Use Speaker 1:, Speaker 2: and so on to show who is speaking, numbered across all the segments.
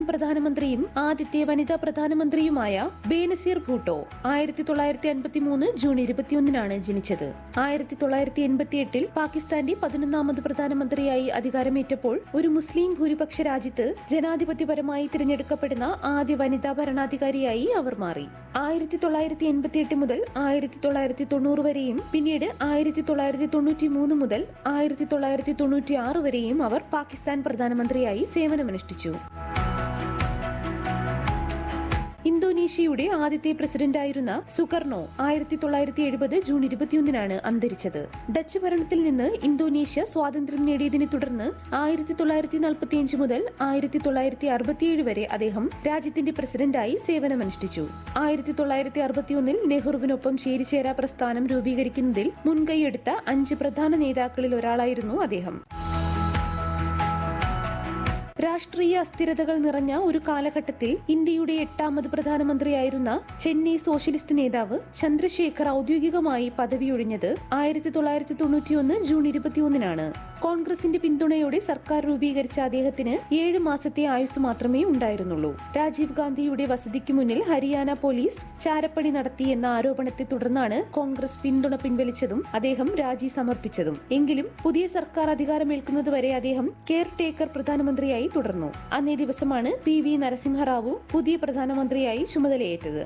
Speaker 1: പ്രധാനമന്ത്രിയും ആദ്യത്തെ വനിതാ പ്രധാനമന്ത്രിയുമായ ബേനസീർ ഭൂട്ടോ ആയിരത്തി തൊള്ളായിരത്തി അൻപത്തി മൂന്ന് ജൂൺ ഇരുപത്തിയൊന്നിനാണ് ജനിച്ചത് ആയിരത്തി തൊള്ളായിരത്തി എൺപത്തി എട്ടിൽ പാകിസ്ഥാന്റെ പതിനൊന്നാമത് പ്രധാനമന്ത്രിയായി അധികാരമേറ്റപ്പോൾ ഒരു മുസ്ലിം ഭൂരിപക്ഷ രാജ്യത്ത് ജനാധിപത്യപരമായി തിരഞ്ഞെടുക്കപ്പെടുന്ന ആദ്യ വനിതാ ഭരണാധികാരിയായി അവർ മാറി ആയിരത്തി തൊള്ളായിരത്തി എൺപത്തി എട്ട് മുതൽ ആയിരത്തി തൊള്ളായിരത്തി തൊണ്ണൂറ് വരെയും പിന്നീട് ആയിരത്തി തൊള്ളായിരത്തി തൊണ്ണൂറ്റി മൂന്ന് മുതൽ ആയിരത്തി തൊള്ളായിരത്തി തൊണ്ണൂറ്റി ആറ് വരെയും അവർ പാകിസ്ഥാൻ പ്രധാനമന്ത്രിയായി സേവനമനുഷ്ഠിച്ചു ഇന്തോനേഷ്യയുടെ ആദ്യത്തെ പ്രസിഡന്റായിരുന്ന സുകർണോ ആയിരത്തി തൊള്ളായിരത്തി എഴുപത് ജൂൺ ഇരുപത്തിയൊന്നിനാണ് അന്തരിച്ചത് ഡച്ച് ഭരണത്തിൽ നിന്ന് ഇന്തോനേഷ്യ സ്വാതന്ത്ര്യം നേടിയതിനെ തുടർന്ന് ആയിരത്തി തൊള്ളായിരത്തി നാൽപ്പത്തിയഞ്ച് മുതൽ ആയിരത്തി തൊള്ളായിരത്തി അറുപത്തിയേഴ് വരെ അദ്ദേഹം രാജ്യത്തിന്റെ പ്രസിഡന്റായി സേവനമനുഷ്ഠിച്ചു ആയിരത്തി തൊള്ളായിരത്തി അറുപത്തിയൊന്നിൽ നെഹ്റുവിനൊപ്പം ചേരിചേരാ പ്രസ്ഥാനം രൂപീകരിക്കുന്നതിൽ മുൻകൈയെടുത്ത അഞ്ച് പ്രധാന നേതാക്കളിൽ ഒരാളായിരുന്നു അദ്ദേഹം രാഷ്ട്രീയ അസ്ഥിരതകൾ നിറഞ്ഞ ഒരു കാലഘട്ടത്തിൽ ഇന്ത്യയുടെ എട്ടാമത് പ്രധാനമന്ത്രിയായിരുന്ന ചെന്നൈ സോഷ്യലിസ്റ്റ് നേതാവ് ചന്ദ്രശേഖർ ഔദ്യോഗികമായി പദവിയൊഴിഞ്ഞത് ആയിരത്തി തൊള്ളായിരത്തി തൊണ്ണൂറ്റിയൊന്ന് ജൂൺ ഇരുപത്തിയൊന്നിനാണ് കോൺഗ്രസിന്റെ പിന്തുണയോടെ സർക്കാർ രൂപീകരിച്ച അദ്ദേഹത്തിന് ഏഴ് മാസത്തെ ആയുസ് മാത്രമേ ഉണ്ടായിരുന്നുള്ളൂ രാജീവ് ഗാന്ധിയുടെ വസതിക്ക് മുന്നിൽ ഹരിയാന പോലീസ് ചാരപ്പണി നടത്തി എന്ന ആരോപണത്തെ തുടർന്നാണ് കോൺഗ്രസ് പിന്തുണ പിൻവലിച്ചതും അദ്ദേഹം രാജി സമർപ്പിച്ചതും എങ്കിലും പുതിയ സർക്കാർ അധികാരമേൽക്കുന്നതുവരെ അദ്ദേഹം കെയർ ടേക്കർ പ്രധാനമന്ത്രിയായി തുടർന്നു അന്നേ ദിവസമാണ് പി വി നരസിംഹറാവു പുതിയ പ്രധാനമന്ത്രിയായി ചുമതലയേറ്റത്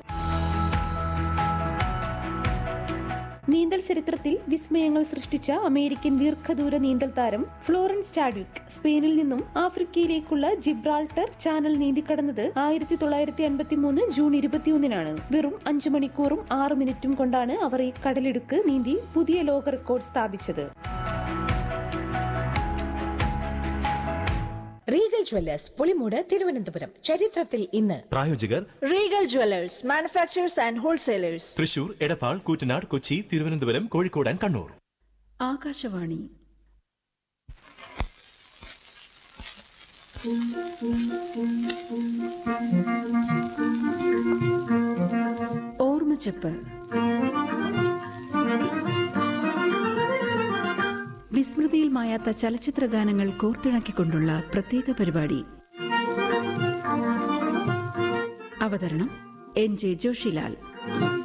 Speaker 1: നീന്തൽ ചരിത്രത്തിൽ വിസ്മയങ്ങൾ സൃഷ്ടിച്ച അമേരിക്കൻ ദീർഘദൂര നീന്തൽ താരം ഫ്ലോറൻസ് ചാഡ്വിക് സ്പെയിനിൽ നിന്നും ആഫ്രിക്കയിലേക്കുള്ള ജിബ്രാൾട്ടർ ചാനൽ നീന്തിക്കടന്നത് ആയിരത്തി തൊള്ളായിരത്തി അൻപത്തി മൂന്ന് ജൂൺ ഇരുപത്തിയൊന്നിനാണ് വെറും അഞ്ചു മണിക്കൂറും ആറ് മിനിറ്റും കൊണ്ടാണ് അവർ ഈ കടലിടുക്ക് നീന്തി പുതിയ ലോക റെക്കോർഡ് സ്ഥാപിച്ചത്
Speaker 2: റീഗൽ ജ്വല്ലേഴ്സ് പുളിമൂട് തിരുവനന്തപുരം ചരിത്രത്തിൽ ഇന്ന്
Speaker 3: പ്രായോജകർ
Speaker 4: Regal Jewelers, manufacturers and wholesalers.
Speaker 3: Thrissur Edappal Koottanad Kochi Thiruvananthapuram Kozhikode and Kannur
Speaker 5: Akashvani ഓർമ്മച്ചപ്പ് വിസ്മൃതിയിൽ മായാത്ത ചലച്ചിത്ര ഗാനങ്ങൾ കോർത്തിണക്കിക്കൊണ്ടുള്ള പ്രത്യേക പരിപാടി അവതരണം എൻ ജെ ജോഷിലാൽ